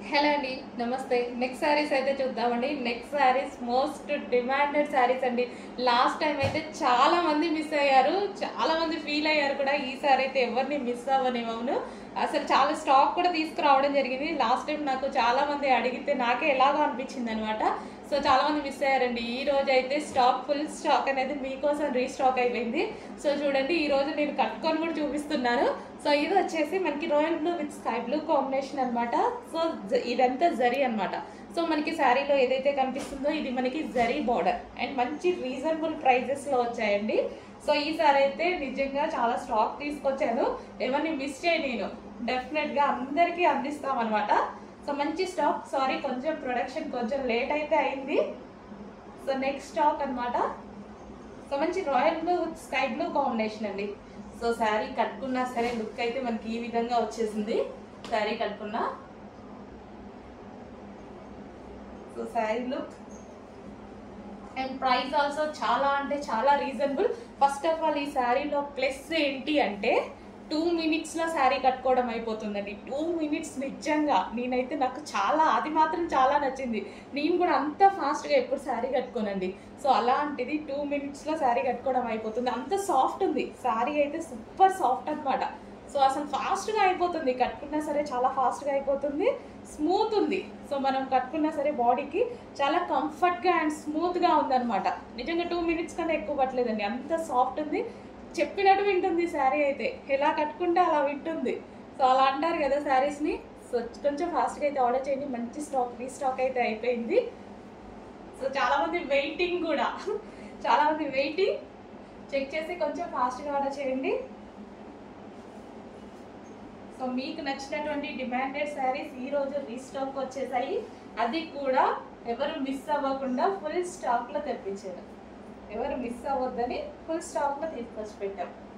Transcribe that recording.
hello అండి నమస్తే next saris అయితే చూద్దామండి next saris most demanded saris అండి లాస్ట్ టైం అయితే చాలా మంది మిస్ అయ్యారు చాలా మంది ఫీల్ అయ్యారు కూడా ఈ సారీ అయితే ఎవరిని మిస్ అవ్వనివ్వను అసలు చాలా స్టాక్ కూడా తీసుకురావడం జరిగింది లాస్ట్ టైం నాకు చాలా మంది అడిగితే నాకే ఎలాగో అనిపించింది అనమాట సో చాలా మంది మిస్ అయ్యారండి ఈ రోజు అయితే స్టాక్ ఫుల్ స్టాక్ అనేది మీకోసం రీస్టాక్ అయిపోయింది సో చూడండి ఈ రోజు నేను కట్టుకొని కూడా చూపిస్తున్నాను సో ఇది వచ్చేసి మనకి royal blue with sky blue combination అన్నమాట సో జ- ఇదంతా జరీ అన్నమాట సో మనకి శారీలో ఏదైతే కనిపిస్తుందో ఇది మనకి జరీ బార్డర్ అండ్ మంచి రీజనబుల్ ప్రైజెస్లో వచ్చాయండి సో ఈ సారీ అయితే నిజంగా చాలా స్టాక్ తీసుకొచ్చాను ఎవరిని మిస్ చేయ నేను డెఫినెట్గా అందరికీ అందిస్తాం అనమాట సో మంచి స్టాక్ సారీ కొంచెం ప్రొడక్షన్ కొంచెం లేట్ అయితే అయింది సో నెక్స్ట్ స్టాక్ అన్నమాట సో మంచి royal blue with sky blue combination అండి సో శారీ కట్టుకున్నా సరే లుక్ అయితే మనకి ఈ విధంగా వచ్చేసింది శారీ కట్టుకున్నా so sari look and price also చాలా అంటే చాలా రీజనబుల్ ఫస్ట్ ఆఫ్ ఆల్ ఈ శారీలో ప్లస్ ఏంటి అంటే టూ మినిట్స్లో శారీ కట్టుకోవడం అయిపోతుందండి టూ మినిట్స్ నిజంగా నేనైతే నాకు చాలా అది మాత్రం చాలా నచ్చింది నేను కూడా అంత ఫాస్ట్గా ఎప్పుడు శారీ కట్టుకోనండి సో అలాంటిది టూ మినిట్స్లో శారీ కట్టుకోవడం అయిపోతుంది అంత సాఫ్ట్ ఉంది శారీ అయితే సూపర్ సాఫ్ట్ అన్నమాట సో అసలు ఫాస్ట్గా అయిపోతుంది కట్టుకున్నా సరే చాలా ఫాస్ట్గా అయిపోతుంది స్మూత్ ఉంది సో మనం కట్టుకున్నా సరే బాడీకి చాలా కంఫర్ట్గా అండ్ స్మూత్గా ఉందన్నమాట నిజంగా టూ మినిట్స్ కన్నా ఎక్కువ పట్టలేదండి అంత సాఫ్ట్ ఉంది చెప్పినట్టు వింటుంది శారీ అయితే ఎలా కట్టుకుంటే అలా వింటుంది సో అలా అంటారు కదా శారీస్ని సో కొంచెం ఫాస్ట్గా అయితే ఆర్డర్ చేయండి మంచి స్టాక్ రీస్టాక్ అయితే అయిపోయింది సో చాలామంది వెయిటింగ్ కూడా చాలామంది వెయిటింగ్ చెక్ చేసి కొంచెం ఫాస్ట్గా ఆర్డర్ చేయండి సో మీకు నచ్చినటువంటి డిమాండెడ్ శారీస్ ఈ రోజు రీస్టాక్ వచ్చేసాయి అది కూడా ఎవరు మిస్ అవ్వకుండా ఫుల్ స్టాక్లో తెప్పించారు ఎవరు మిస్ అవ్వద్దని ఫుల్ స్టాక్లో తీసుకొచ్చి పెట్టాం